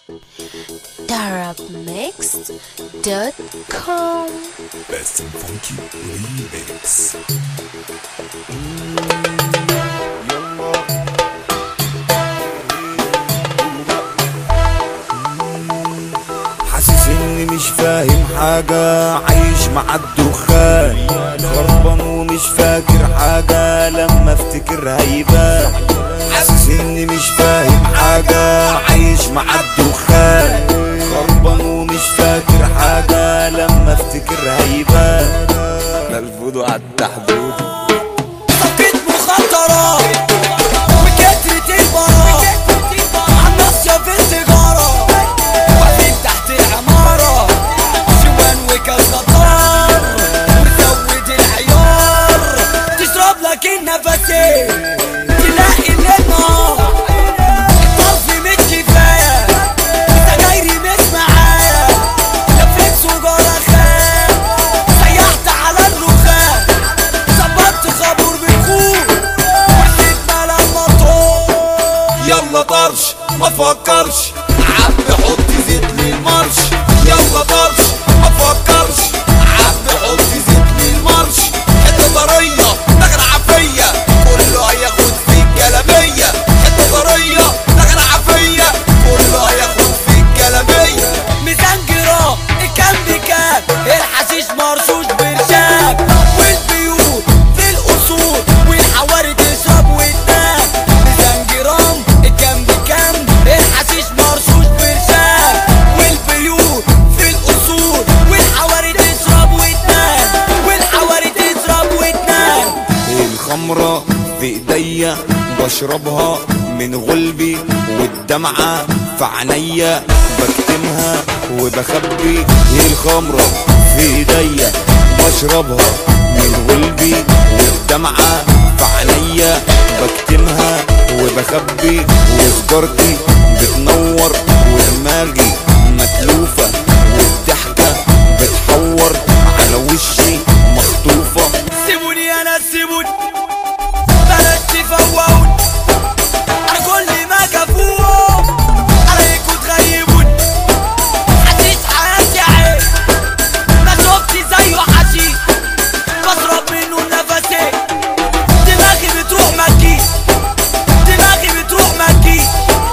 darabmixed.com Best and Funky Remix حاسس اني مش فاهم حاجة عايش مع الدخان خربان ومش فاكر حاجة لما افتكر هيبان حاسس اني مش فاهم حاجة عايش مع الدخان خربان ومش فاكر حاجة لما افتكر هيبان لا الفودو عدى حدودي صفيت مخدرات وكترة البراء عالناس يا في السيجارة واقفين تحت العمارة شوان وكاس غدار وزود العيار تشرب لك النفسين تلاقي الليل نهار الطرف مش كفاية سجايري مش معايا لفيت سجارة خام سيحت على الرخام ظبطت خابور بالكوب وحيد ملا المطور يلا طرش ما تفكرش عبد حط زيت للمرش يلا طرش ما تفكرش عبد حط زيت للمرش حته طريه دغري عفيه كله هياخد في الجلابيه حته طريه دغري عفيه كله هياخد في الجلابيه ميزان جرام الكام بكام الحشيش مرشوش برشام والبيوت في الاصول والحواري تشرب وتنام ميزان جرام الكام بكام الحشيش مرشوش برشام والبيوت في الاصول والحواري تشرب وتنام والحواري تشرب وتنام الخمرة في ايديا بشربها من غلبي والدمعة في عينيا بكتمها وبخبي الخمرة في ايديا بشربها من غلبي والدمعة في عينيا بكتمها وبخبي وسجارتي بتنور ودماغي متلوفة والضحكة بتحور على وشي مخطوفة سيبوني انا سيبوني بلاش تفوقوني انا كل ما كفوهم عليكوا تغيبوني حشيش حياتي عيب ما شفت زيه حشيش بشرب منه النفسين دماغي بتروح ما تجيش دماغي بتروح ما تجيش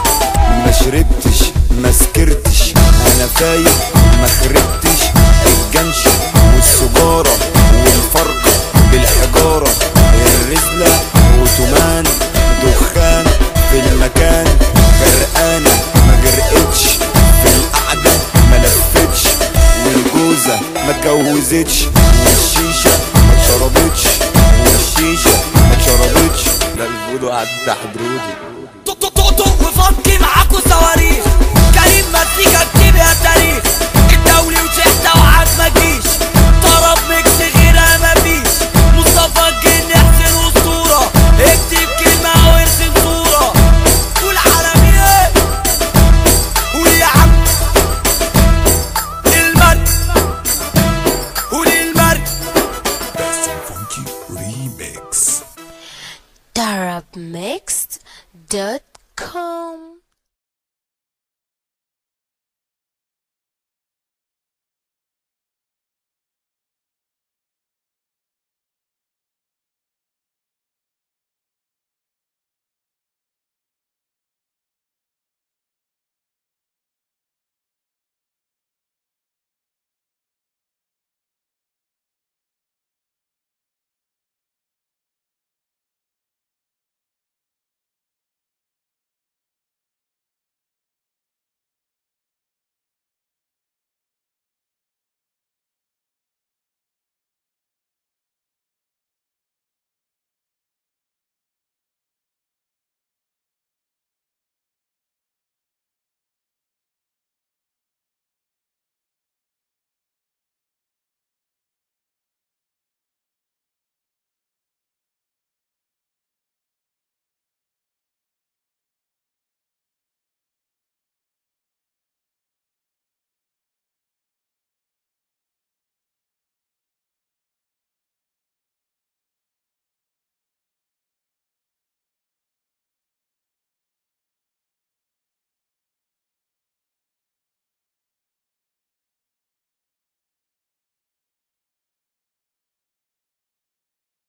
ما شربتش ما سكرتش انا فايق ما خربتش الجنش والسجارة والفرقة بالحجارة الرزلة وتمان دخان في المكان غرقانة ما غرقتش في القعدة ما لفتش والجوزة ما اتجوزتش والشيشة ما اتشربتش والشيشة ما اتشربتش لا الفودو عدى حدودي طق طق طق طق وفكي معاكوا صواريخ كريم مزيكا اكتب يا تاريخ الدولي وشحتة وعاد ما جيش طرب ميكس غيرها مفيش مصطفى الجن احسن اسطورة اكتب كلمة وارسم صورة قول عالمية قول يا عم المرء قول المرء Best and Funky Remix darabmixed.com